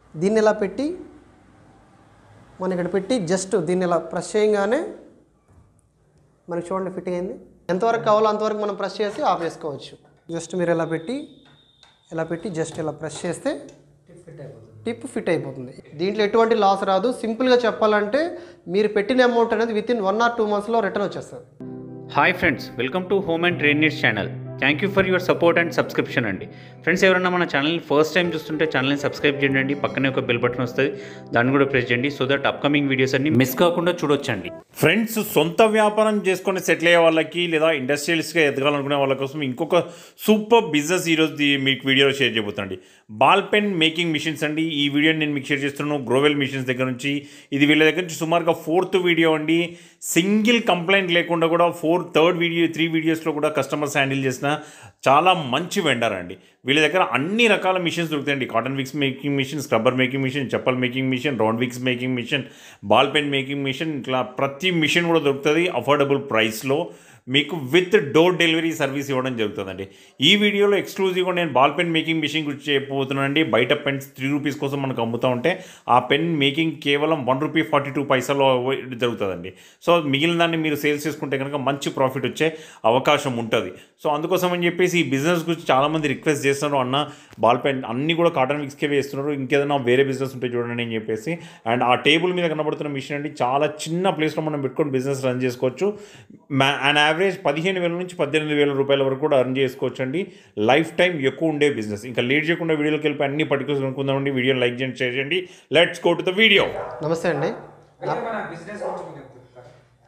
దీన్ని ఇలా పెట్టి మనం ఇక్కడ పెట్టి జస్ట్ దీన్ని ఇలా ప్రెస్ చేయగానే మనకి చూడండి ఫిట్టింగ్ అయింది ఎంతవరకు కావాలో అంతవరకు మనం ప్రెస్ చేసి ఆఫ్ చేసుకోవచ్చు జస్ట్ మీరు ఇలా పెట్టి ఇలా పెట్టి జస్ట్ ఇలా ప్రెస్ చేస్తే టిప్ ఫిట్ అయిపోతుంది దీంట్లో ఎటువంటి లాస్ రాదు సింపుల్గా చెప్పాలంటే మీరు పెట్టిన అమౌంట్ అనేది within one or two మంత్స్లో రిటర్న్ వచ్చేస్తుంది hi friends welcome to home and trade needs channel thank you for your support and subscription అండి ఫ్రెండ్స్ ఎవరైనా మన ఛానల్ని ఫస్ట్ టైం చూస్తుంటే ఛానల్ని సబ్స్క్రైబ్ చేయండి పక్కనే ఒక బెల్ బటన్ వస్తుంది దాన్ని కూడా ప్రెస్ చేయండి సో దట్ అప్కమింగ్ వీడియోస్ అన్ని మిస్ కాకుండా చూడొచ్చండి ఫ్రెండ్స్ సొంత వ్యాపారం చేసుకొని సెటిల్ అయ్యే వాళ్ళకి లేదా ఇండస్ట్రియలిస్ట్గా ఎదగాలనుకునే వాళ్ళ కోసం ఇంకొక సూపర్ బిజినెస్ ఈరోజు ది- మీకు వీడియోలో షేర్ చేయబోతుందండి బాల్ పెన్ మేకింగ్ మిషన్స్ అండి ఈ వీడియోని నేను మీకు షేర్ చేస్తున్నాను గ్రోవెల్ మిషన్స్ దగ్గర నుంచి ఇది వీళ్ళ దగ్గర నుంచి సుమారుగా ఫోర్త్ వీడియో అండి సింగిల్ కంప్లైంట్ లేకుండా కూడా ఫోర్ థర్డ్ వీడియో త్రీ వీడియోస్లో కూడా కస్టమర్స్ హ్యాండిల్ చేసిన చాలా మంచి వెండర్ అండి వీళ్ళ దగ్గర అన్ని రకాల మిషన్స్ దొరుకుతాయండి cotton wicks making machine scrubber making machine chappal making machine round wicks making machine ball pen making machine ఇట్లా ప్రతి మిషన్ కూడా దొరుకుతుంది అఫోర్డబుల్ ప్రైస్లో మీకు విత్ డోర్ డెలివరీ సర్వీస్ ఇవ్వడం జరుగుతుందండి ఈ వీడియోలో ఎక్స్క్లూజివ్గా నేను బాల్ పెన్ మేకింగ్ మిషన్ గురించి చెప్పబోతున్నానండి బయట పెన్స్ త్రీ రూపీస్ కోసం మనకు అమ్ముతూ ఉంటే ఆ పెన్ మేకింగ్ కేవలం వన్ రూపీ ఫార్టీ టూ పైసలో జరుగుతుందండి సో మిగిలిన దాన్ని మీరు సేల్స్ చేసుకుంటే కనుక మంచి ప్రాఫిట్ వచ్చే అవకాశం ఉంటుంది సో అందుకోసం అని చెప్పేసి ఈ బిజినెస్ గురించి చాలామంది రిక్వెస్ట్ చేస్తున్నారు అన్న బాల్ పెన్ అన్ని కూడా కాటన్ విక్స్కే వేస్తున్నారు ఇంకేదైనా వేరే బిజినెస్ ఉంటే చూడండి అని చెప్పేసి అండ్ ఆ టేబుల్ మీద కనబడుతున్న మిషన్ అండి చాలా చిన్న ప్లేస్లో మనం పెట్టుకొని బిజినెస్ రన్ చేసుకోవచ్చు మ్యా అండ్ యావరేజ్ పదిహేను వేల నుంచి పద్దెనిమిది వేల రూపాయల వరకు కూడా అర్న్ చేసుకోవచ్చు అండి లైఫ్ టైం ఎక్కువ ఉండే బిజినెస్ ఇంకా లేట్ చేయకుండా వీడియోకి వెళ్ళి అన్ని పర్టికులర్స్ కనుక్కుందామండి వీడియోని లైక్ చేయండి షేర్ చేయండి let's go to the video నమస్తే అండి అయితే మన బిజినెస్ గురించి కొంచెం చెప్తారా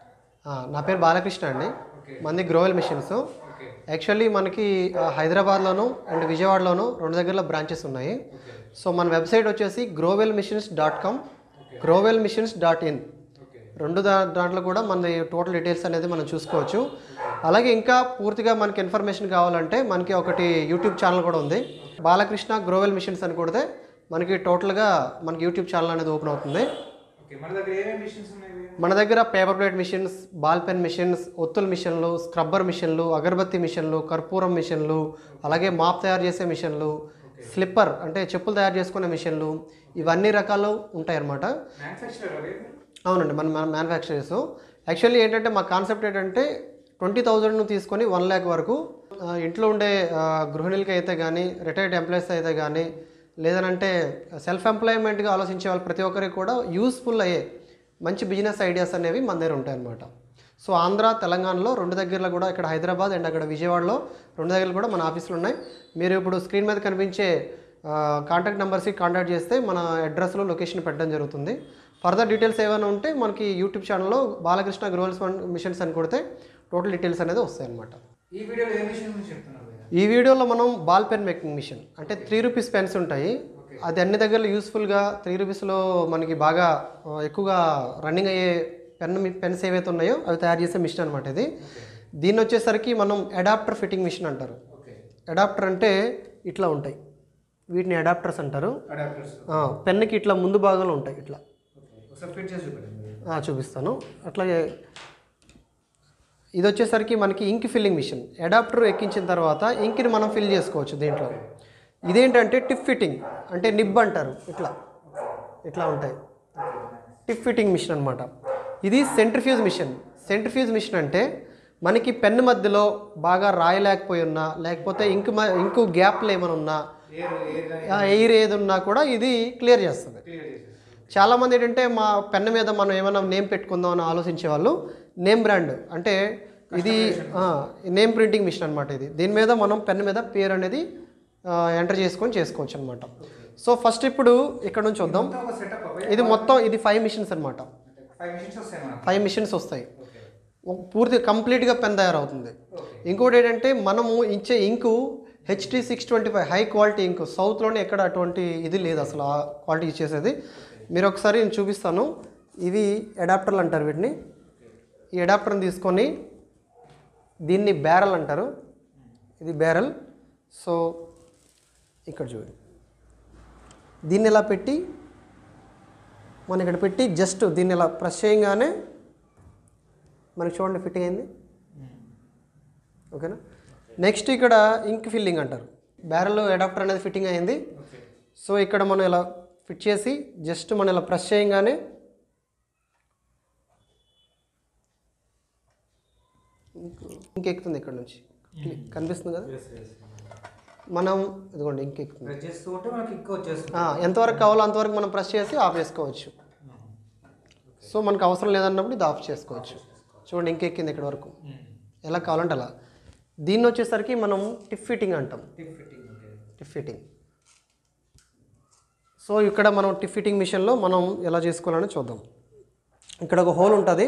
ఆ, నా పేరు బాలకృష్ణ అండి మంది గ్రోవెల్ మిషన్స్ ఓకే యాక్చువల్లీ మనకి ఆ, హైదరాబాద్లోను అండ్ విజయవాడలోను రెండు దగ్గరలో బ్రాంచెస్ ఉన్నాయి సో మన వెబ్సైట్ వచ్చేసి Growel machines dot com Growel machines dot in okay రెండు దా దాంట్లో కూడా మన టోటల్ డీటెయిల్స్ అనేది మనం చూసుకోవచ్చు అలాగే ఇంకా పూర్తిగా మనకి ఇన్ఫర్మేషన్ కావాలంటే మనకి ఒకటి యూట్యూబ్ ఛానల్ కూడా ఉంది బాలకృష్ణ గ్రోవెల్ మిషన్స్ అని కొడితే మనకి టోటల్గా మనకి యూట్యూబ్ ఛానల్ అనేది ఓపెన్ అవుతుంది ఓకే మన దగ్గర ఏమేమి మిషన్స్ ఉన్నాయి మన దగ్గర paper plate machines ball pen machines ఒత్తుల మిషన్లు స్క్రబ్బర్ మిషన్లు అగరబత్తి మిషన్లు కర్పూరం మిషన్లు అలాగే మాప్ తయారు చేసే మిషన్లు స్లిప్పర్ అంటే చెప్పులు తయారు చేసుకునే మిషన్లు ఇవన్నీ రకాలు ఉంటాయన్నమాట మ్యానుఫ్యాక్చరర్ అవి అవునండి మన మన మ్యానుఫ్యాక్చరర్స్ యాక్చువల్లీ ఏంటంటే మా కాన్సెప్ట్ ఏంటంటే ట్వంటీ థౌజండ్ తీసుకొని వన్ ల్యాక్ వరకు ఆ, ఇంట్లో ఉండే ఆ, గృహిణులకి అయితే కానీ రిటైర్డ్ ఎంప్లాయీస్ అయితే కానీ లేదనంటే సెల్ఫ్ ఎంప్లాయ్మెంట్గా ఆలోచించే వాళ్ళు ప్రతి ఒక్కరికి కూడా యూస్ఫుల్ అయ్యే మంచి బిజినెస్ ఐడియాస్ అనేవి మన దగ్గర ఉంటాయన్నమాట సో ఆంధ్ర తెలంగాణలో రెండు దగ్గరలో కూడా ఇక్కడ హైదరాబాద్ అండ్ అక్కడ విజయవాడలో రెండు దగ్గరలో కూడా మన ఆఫీసులు ఉన్నాయి మీరు ఇప్పుడు స్క్రీన్ మీద కనిపించే కాంటాక్ట్ నెంబర్స్కి కాంటాక్ట్ చేస్తే మన అడ్రస్లో లొకేషన్ పెట్టడం జరుగుతుంది ఫర్దర్ డీటెయిల్స్ ఏమైనా ఉంటే మనకి యూట్యూబ్ ఛానల్లో బాలకృష్ణ గ్రోవల్స్ మిషన్స్ అని కొడితే టోటల్ డీటెయిల్స్ అనేది వస్తాయి అన్నమాట ఈ వీడియోలో ఏ మిషన్ గురించి చెప్తున్నారు భయ్యా? ఈ వీడియోలో మనం బాల్ పెన్ మేకింగ్ మిషన్ అంటే త్రీ రూపీస్ పెన్స్ ఉంటాయి అది అన్ని దగ్గరలో యూస్ఫుల్గా త్రీ రూపీస్లో మనకి బాగా ఆ, ఎక్కువగా రన్నింగ్ అయ్యే పెన్ పెన్స్ ఏవైతే ఉన్నాయో అవి తయారు చేసే మిషన్ అనమాట ఇది దీన్ని వచ్చేసరికి మనం అడాప్టర్ ఫిట్టింగ్ మిషన్ అంటారు ఓకే అడాప్టర్ అంటే ఇట్లా ఉంటాయి వీటిని అడాప్టర్స్ అంటారు అడాప్టర్స్ ఆ, పెన్నుకి ఇట్లా ముందు భాగంలో ఉంటాయి ఇట్లా ఓకే ఒకసారి ఫిట్ చేసి చూపెట్టండి ఆ, చూపిస్తాను అట్లాగే ఇది వచ్చేసరికి మనకి ఇంక్ ఫిల్లింగ్ మిషన్ అడాప్టర్ ఎక్కించిన తర్వాత ఇంక్ని మనం ఫిల్ చేసుకోవచ్చు దీంట్లో ఇదేంటంటే టిప్ ఫిట్టింగ్ అంటే నిబ్ అంటారు ఇట్లా ఇట్లా ఉంటాయి టిప్ ఫిట్టింగ్ మిషన్ అనమాట ఇది సెంట్రిఫ్యూజ్ మిషన్ సెంట్రిఫ్యూజ్ మిషన్ అంటే మనకి పెన్ మధ్యలో బాగా రాయలేకపోయి ఉన్నా లేకపోతే ఇంక్ మ- ఇంకు గ్యాప్లు ఏమైనా ఉన్నా ఎయిర్ ఎయిర్ ఆ ఎయిర్ ఏది ఉన్నా కూడా ఇది క్లియర్ చేస్తుంది క్లియర్ చేసేసి చాలామంది ఏంటంటే మా పెన్ మీద మనం ఏమైనా నేమ్ పెట్టుకుందాం అని ఆలోచించే వాళ్ళు నేమ్ బ్రాండ్ అంటే ఇది నేమ్ ప్రింటింగ్ మిషన్ అనమాట ఇది దీని మీద మనం పెన్ మీద పేరు అనేది ఎంటర్ చేసుకొని చేసుకోవచ్చు అనమాట సో ఫస్ట్ ఇప్పుడు ఇక్కడ నుంచి వద్దాం మొత్తం ఒక సెటప్ అవి ఇది మొత్తం ఇది ఫైవ్ మిషన్స్ అనమాట ఫైవ్ మిషన్స్ వస్తాయి మనకు ఫైవ్ మిషన్స్ వస్తాయి ఓకే ఒక- పూర్తి కంప్లీట్గా పెన్ తయారవుతుంది ఓకే ఇంకోటి ఏంటంటే మనము ఇచ్చే ink HD six twenty five high quality ink సౌత్లోనే ఎక్కడ అటువంటి ఇది లేదు అసలు ఆ క్వాలిటీ ఇచ్చేసేది మీరు ఒకసారి నేను చూపిస్తాను ఇవి అడాప్టర్లు అంటారు వీటిని ఈ అడాప్టర్ని తీసుకొని దీన్ని బ్యారల్ అంటారు ఇది బ్యారల్ సో ఇక్కడ చూడండి దీన్ని ఇలా పెట్టి మనం ఇక్కడ పెట్టి జస్ట్ దీన్ని ఇలా ప్రెస్ చేయగానే మనకి చూడండి ఫిట్టింగ్ అయింది ఓకేనా నెక్స్ట్ ఇక్కడ ఇంక్ ఫిల్లింగ్ అంటారు బ్యారెల్ అడాప్టర్ అనేది ఫిట్టింగ్ అయింది ఓకే సో ఇక్కడ మనం ఇలా ఫిట్ చేసి జస్ట్ మనం ఇలా ప్రెస్ చేయగానే ఇంకెక్కుతుంది ఇక్కడ నుంచి కనిపిస్తుంది కదా మనం ఇదిగోండి ఇంకెక్కుతుంది ప్రెస్ చేస్తూ ఉంటే మనకి ఇంకా వచ్చేస్తుంది ఆ, ఎంతవరకు కావాలో అంతవరకు మనం ప్రెస్ చేసి ఆఫ్ చేసుకోవచ్చు సో మనకు అవసరం లేదన్నప్పుడు ఇది ఆఫ్ చేసుకోవచ్చు చూడండి ఇంకెక్కింది ఇక్కడ వరకు ఎలా కావాలంటే అలా దీన్ని వచ్చేసరికి మనం టిప్ ఫిట్టింగ్ అంటాం tip fitting okay tip fitting so ఇక్కడ మనం టిప్ ఫిట్టింగ్ మిషన్లో మనం ఎలా చేసుకోవాలని చూద్దాం ఇక్కడ ఒక హోల్ ఉంటుంది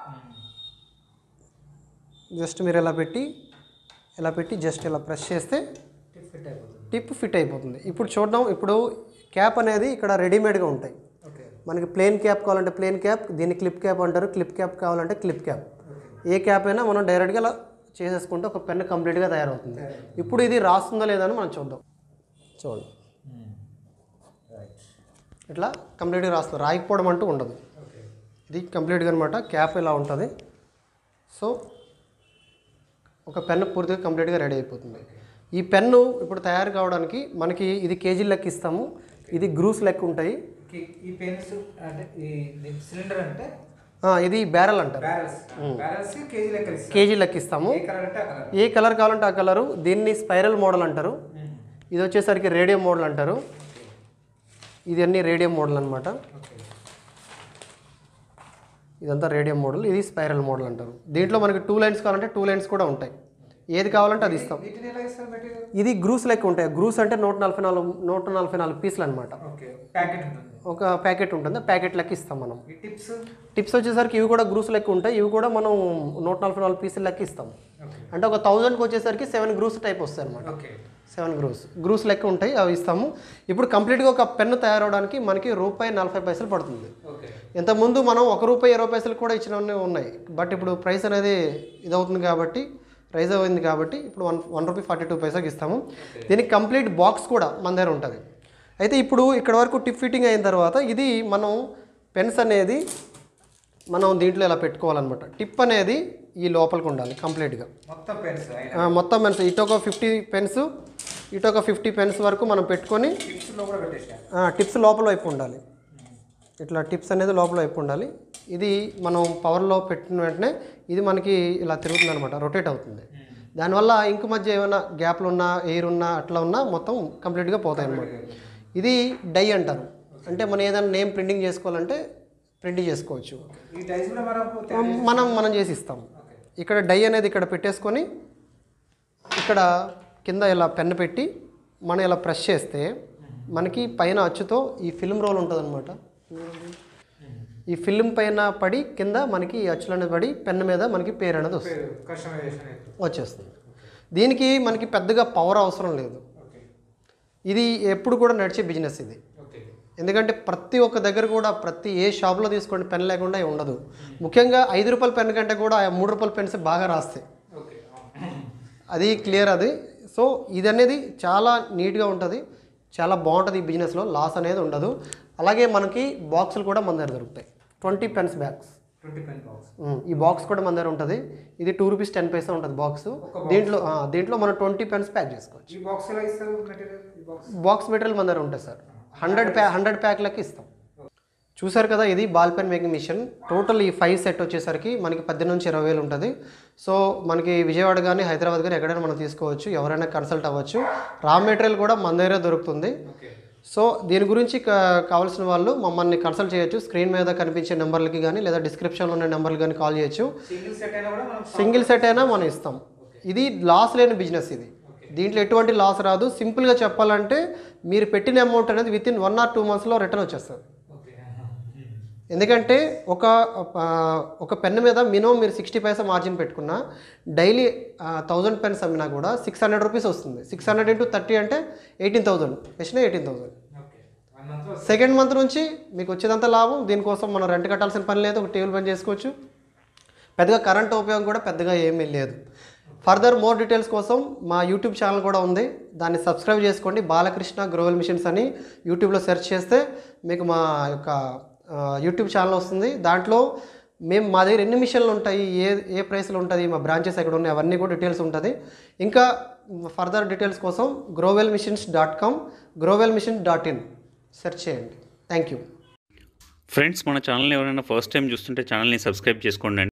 జస్ట్ మీరు ఎలా పెట్టి ఇలా పెట్టి జస్ట్ ఇలా ప్రెస్ చేస్తే టిప్ ఫిట్ అయిపోతుంది టిప్ ఫిట్ అయిపోతుంది ఇప్పుడు చూడడం ఇప్పుడు క్యాప్ అనేది ఇక్కడ రెడీమేడ్గా ఉంటాయి ఓకే మనకి ప్లేన్ క్యాప్ కావాలంటే ప్లేన్ క్యాప్ దీన్ని క్లిప్ క్యాప్ అంటారు క్లిప్ క్యాప్ కావాలంటే క్లిప్ క్యాప్ ఏ క్యాప్ అయినా మనం డైరెక్ట్గా ఇలా చేసేసుకుంటే ఒక పెన్ కంప్లీట్గా తయారవుతుంది ఇప్పుడు ఇది రాస్తుందా లేదా అని మనం చూద్దాం చూడండి రైట్ ఇట్లా కంప్లీట్గా రాస్తుంది రాయకపోవడం అంటూ ఉండదు ఓకే ఇది కంప్లీట్గా అనమాట క్యాప్ ఇలా ఉంటుంది సో ఒక పెన్ పూర్తిగా కంప్లీట్గా రెడీ అయిపోతుంది ఈ పెన్ను ఇప్పుడు తయారు కావడానికి మనకి ఇది కేజీ లెక్క ఇస్తాము ఇది గ్రూస్ లెక్క ఉంటాయి ఈ- ఈ పెన్స్ అంటే ఈ సిలిండర్ అంటే ఆ, ఇది బ్యారల్ అంటారు బ్యారల్స్ బ్యారల్స్ కేజీ లెక్క ఇస్తారు కేజీ లెక్క ఇస్తాము ఏ కలర్ అంటే ఆ కలర్ ఏ కలర్ కావాలంటే ఆ కలరు దీన్ని స్పైరల్ మోడల్ అంటారు ఇది వచ్చేసరికి రేడియం మోడల్ అంటారు ఇది అన్ని రేడియం మోడల్ అనమాట ఓకే ఇదంతా రేడియం మోడల్ ఇది స్పైరల్ మోడల్ అంటారు దీంట్లో మనకి టూ లైన్స్ కావాలంటే టూ లైన్స్ కూడా ఉంటాయి ఏది కావాలంటే అది ఇస్తాం వీటిని ఎలా ఇస్తారు మెటీరియల్ ఇది గ్రూస్ లెక్క ఉంటాయి గ్రూస్ అంటే నూట నలభై నాలుగు నూట నలభై నాలుగు పీసులు అనమాట ఓకే ప్యాకెట్ ఉంటుంది ఒక ప్యాకెట్ ఉంటుంది ప్యాకెట్ లెక్క ఇస్తాం మనం ఈ టిప్స్ టిప్స్ వచ్చేసరికి ఇవి కూడా గ్రూస్ లెక్క ఉంటాయి ఇవి కూడా మనం నూట నలభై నాలుగు పీసులు లెక్క ఇస్తాం ఓకే అంటే ఒక థౌజండ్కి వచ్చేసరికి సెవెన్ గ్రూస్ టైప్ వస్తాయి అనమాట ఓకే సెవెన్ గ్రూస్ గ్రూస్ లెక్క ఉంటాయి అవి ఇస్తాము ఇప్పుడు కంప్లీట్గా ఒక పెన్ను తయారవడానికి మనకి రూపాయి నలభై పైసలు పడుతుంది ఓకే ఇంతకుముందు మనం ఒక రూపాయి ఇరవై పైసలు కూడా ఇచ్చినవన్నీ ఉన్నాయి బట్ ఇప్పుడు ప్రైస్ అనేది ఇదవుతుంది కాబట్టి రైజ్ అయింది కాబట్టి ఇప్పుడు one one rupee forty two పైసాకి ఇస్తాము దీనికి కంప్లీట్ బాక్స్ కూడా మన దగ్గర ఉంటుంది అయితే ఇప్పుడు ఇక్కడ వరకు టిప్ ఫిట్టింగ్ అయిన తర్వాత ఇది మనం పెన్స్ అనేది మనం దీంట్లో ఇలా పెట్టుకోవాలన్నమాట టిప్ అనేది ఈ లోపలికి ఉండాలి కంప్లీట్గా మొత్తం పెన్స్ అయినా ఆ, మొత్తం పెన్స్ ఇటు ఒక ఫిఫ్టీ పెన్స్ ఇటు ఒక ఫిఫ్టీ పెన్స్ వరకు మనం పెట్టుకొని టిప్స్ లో కూడా పెట్టేసాను ఆ, టిప్స్ లోపల వైపు ఉండాలి ఇట్లా టిప్స్ అనేది లోపల వైపు ఉండాలి ఇది మనం పవర్లో పెట్టిన వెంటనే ఇది మనకి ఇలా తిరుగుతుంది అనమాట రొటేట్ అవుతుంది దానివల్ల ఇంక్ మధ్య ఏమైనా గ్యాప్లు ఉన్నా ఎయిర్ ఉన్నా అట్లా ఉన్నా మొత్తం కంప్లీట్గా పోతాయి అనమాట ఇది డై అంటారు అంటే మనం ఏదైనా నేమ్ ప్రింటింగ్ చేసుకోవాలంటే ప్రింట్ చేసుకోవచ్చు ఈ డైస్ కూడా మనం మనం మనం చేసి ఇస్తాం ఇక్కడ డై అనేది ఇక్కడ పెట్టేసుకొని ఇక్కడ కింద ఇలా పెన్ను పెట్టి మనం ఇలా ప్రెస్ చేస్తే మనకి పైన అచ్చుతో ఈ ఫిల్మ్ రోల్ ఉంటుంది అనమాట ఈ ఫిల్మ్ పైన పడి కింద మనకి ఈ అచ్చులు అనేది పడి పెన్ను మీద మనకి పేరు అనేది వస్తుంది కస్టమైజేషన్ వచ్చేస్తుంది దీనికి మనకి పెద్దగా పవర్ అవసరం లేదు ఓకే ఇది ఎప్పుడు కూడా నడిచే బిజినెస్ ఇది ఓకే ఎందుకంటే ప్రతి ఒక్క దగ్గర కూడా ప్రతి ఏ షాప్లో తీసుకోండి పెన్ లేకుండా ఉండదు ముఖ్యంగా ఐదు రూపాయల పెన్ కంటే కూడా ఆ మూడు రూపాయల పెన్స్ బాగా రాస్తాయి ఓకే అది క్లియర్ అది సో ఇది అనేది చాలా నీట్గా ఉంటుంది చాలా బాగుంటుంది ఈ బిజినెస్లో లాస్ అనేది ఉండదు అలాగే మనకి బాక్సులు కూడా మన దగ్గర దొరుకుతాయి twenty pens bags twenty pen box ఈ బాక్స్ కూడా మన దగ్గర ఉంటుంది ఇది టూ రూపీస్ టెన్ పైసా ఉంటుంది బాక్స్ దీంట్లో ఆ, దీంట్లో మనం ట్వంటీ పెన్స్ ప్యాక్ చేసుకోవచ్చు ఈ బాక్స్ ఎలా ఇస్తారు మెటీరియల్ ఈ బాక్స్ బాక్స్ మెటీరియల్ మన దగ్గర ఉంటుంది సార్ హండ్రెడ్ ప్యా హండ్రెడ్ ప్యాక్లకి ఇస్తాం చూసారు కదా ఇది ball pen making machine total ఈ ఫైవ్ సెట్ వచ్చేసరికి మనకి పద్దెనిమిది నుంచి ఇరవై వేలు ఉంటుంది సో మనకి విజయవాడ కానీ హైదరాబాద్ కానీ ఎక్కడైనా మనం తీసుకోవచ్చు ఎవరైనా కన్సల్ట్ అవ్వచ్చు రా మెటీరియల్ కూడా మన దగ్గరే దొరుకుతుంది ఓకే సో దీని గురించి కా- కావాల్సిన వాళ్ళు మమ్మల్ని కన్సల్ట్ చేయొచ్చు స్క్రీన్ మీద కనిపించే నెంబర్లకి కానీ లేదా డిస్క్రిప్షన్లో ఉన్న నెంబర్లు కానీ కాల్ చేయొచ్చు సింగిల్ సెట్ అయినా కూడా మనం సింగిల్ సెట్ అయినా మనం ఇస్తాం ఇది లాస్ లేని బిజినెస్ ఇది దీంట్లో ఎటువంటి లాస్ రాదు సింపుల్గా చెప్పాలంటే మీరు పెట్టిన అమౌంట్ అనేది within one or two మంత్స్లో రిటర్న్ వచ్చేస్తుంది ఓకే ఎందుకంటే ఒక ఆ, ఒక పెన్ మీద మినిమం మీరు సిక్స్టీ పైసా మార్జిన్ పెట్టుకున్నా డైలీ థౌజండ్ పెన్స్ అమ్మినా కూడా సిక్స్ హండ్రెడ్ రూపీస్ వస్తుంది సిక్స్ హండ్రెడ్ ఇంటూ థర్టీ అంటే ఎయిటీన్ థౌజండ్ వచ్చినా eighteen thousand okay one month లో సెకండ్ మంత్ నుంచి మీకు వచ్చేదంతా లాభం దీనికోసం మనం రెంట్ కట్టాల్సిన పని లేదు ఒక టేబుల్ పని చేసుకోవచ్చు పెద్దగా కరెంట్ ఉపయోగం కూడా పెద్దగా ఏమీ లేదు ఫర్దర్ మోర్ డీటెయిల్స్ కోసం మా యూట్యూబ్ ఛానల్ కూడా ఉంది దాన్ని సబ్స్క్రైబ్ చేసుకోండి బాలకృష్ణ గ్రోవెల్ మిషన్స్ అని యూట్యూబ్లో సెర్చ్ చేస్తే మీకు మా యొక్క ఆ, యూట్యూబ్ ఛానల్ వస్తుంది దాంట్లో మేము మా దగ్గర ఎన్ని మిషన్లు ఉంటాయి ఏ ఏ ప్రైస్లో ఉంటుంది మా బ్రాంచెస్ ఎక్కడ ఉన్నాయి అవన్నీ కూడా డీటెయిల్స్ ఉంటుంది ఇంకా ఫర్దర్ డీటెయిల్స్ కోసం grovel machines dot com grovel machine dot in search చేయండి థ్యాంక్ యూ ఫ్రెండ్స్ మన ఛానల్ ఎవరైనా ఫస్ట్ టైం చూస్తుంటే ఛానల్ని సబ్స్క్రైబ్ చేసుకోండి